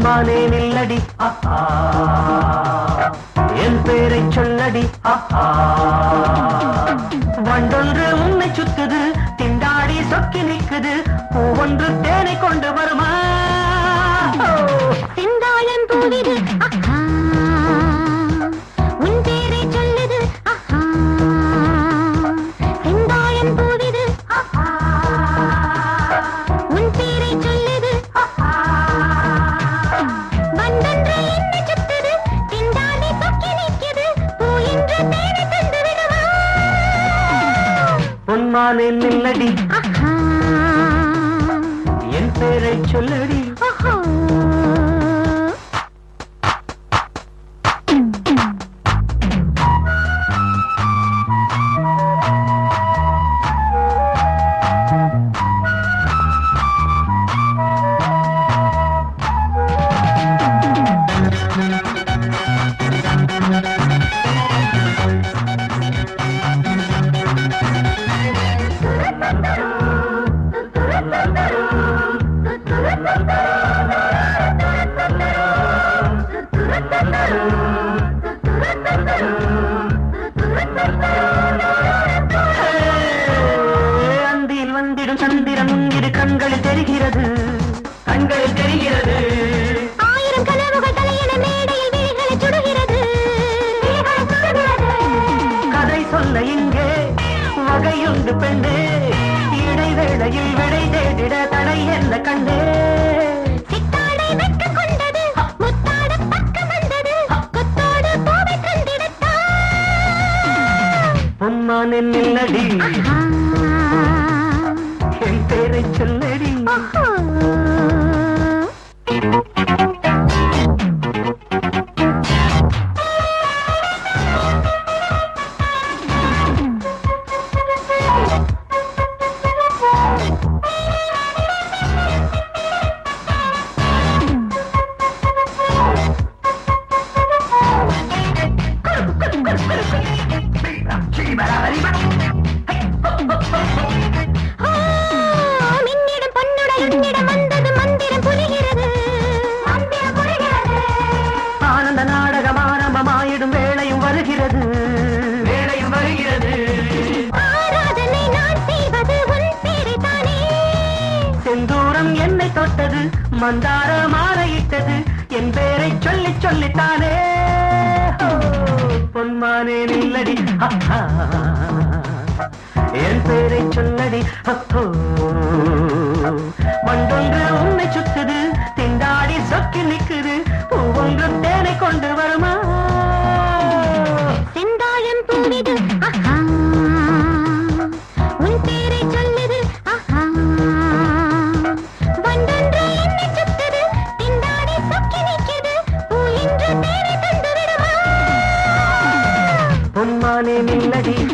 பொன்மானே நில்லடி ஆஹா. என் பேரை சொல்லடி ஆஹா. வண்டொன்று உன்னை சுத்துது திண்டாடி சொக்கி நிக்குது பூவொன்று தேனை கொண்டு வருமா ஓ. செந்தாழம் பூவிது ஆஹா உன் பேரை சொல்லுது ஆஹா செந்தாழம் பூவிது ஆஹா உன் பேரை சொல்லுது ஆஹா வந்தொன்று என்ன சுத்துது திண்டாடி சொக்கி நிற்குது பூ என்று தேனை தந்து விடுவா பொன்மானே நில்லடி ஆஹா என் பேரை சொல்லடி ஆஹா அந்தியில் வந்திடும் சந்திரன் இரு கண்களில் தெரிகிறது கண்களில் தெரிகிறது ஆயிரம் கனவுகள் தலையென மேடையில் விழிகளை சுடுகிறது கதை சொல்ல இங்கே வகையுண்டு பெண்ணே இடைவேளையில் விடை தேடிட தடை என்ன கண்டே சித்தாடை வெட்கம் கொண்டது முத்தாட பக்கம் வந்தது கொத்தோடு பூவை தந்திடத்தான் பொன்மானே நில்லடி என் பேரை சொல்லடி ஆ, மின்னிடம் பொன்னுடல் உன்னிடம் வந்தது மந்திரம் புரிகிறது மந்திரம் புரிகிறது ஆனந்த நாடகம் ஆரம்பமாயிடும் வேளையும் வருகிறது வேளையும் வருகிறது ஆராதனை நான் செய்வது உன் பேரை தானே செந்தூரம் என்னை தொட்டது மந்தார மாலையிட்டது என் பேரை சொல்லி சொல்லித்தானே ஓ, பொன்மானே நில்லடி அஹா. என் பேரை சொல்லடி அப்போ மண்டொன்று உன்னை சுத்துது திண்டாடி சொக்கி நிக்குது பூவொன்று தேனை கொண்டு வருமா செந்தாழம் பூவிது ஆஹா உன் பேரை சொல்லுது ஆஹா வண்டொன்று என்னை சுத்துது திண்டாடி சொக்கி நிற்குது பூ என்று தேனை தந்து விடுமா பொன்மானே நில்லடி